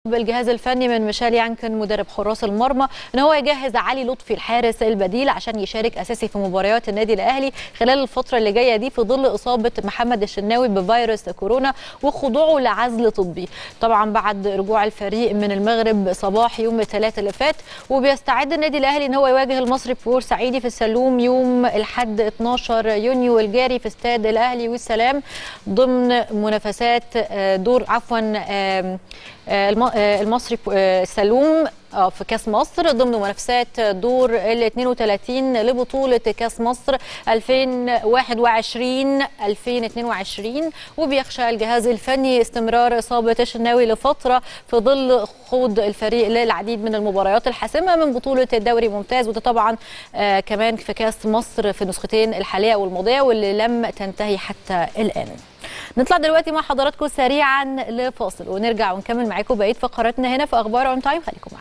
بالجهاز الفني من ميشيل يانكن مدرب حراس المرمى ان هو يجهز علي لطفي الحارس البديل عشان يشارك اساسي في مباريات النادي الاهلي خلال الفتره اللي جايه دي في ظل اصابه محمد الشناوي بفيروس كورونا وخضوعه لعزل طبي طبعا بعد رجوع الفريق من المغرب صباح يوم الثلاثاء اللي فات وبيستعد النادي الاهلي ان هو يواجه المصري بورسعيدي في السلوم يوم الاحد 12 يونيو الجاري في استاد الاهلي والسلام ضمن منافسات دور عفوا المصري السلوم في كاس مصر ضمن منافسات دور ال 32 لبطوله كاس مصر 2021 2022 وبيخشى الجهاز الفني استمرار اصابه الشناوي لفتره في ظل خوض الفريق للعديد من المباريات الحاسمه من بطوله الدوري ممتاز وده طبعا آه كمان في كاس مصر في النسختين الحاليه والماضيه واللي لم تنتهي حتى الان. نطلع دلوقتي مع حضراتكم سريعا لفاصل ونرجع ونكمل معاكم بقيه فقراتنا هنا في اخبار اون تايم خليكم معانا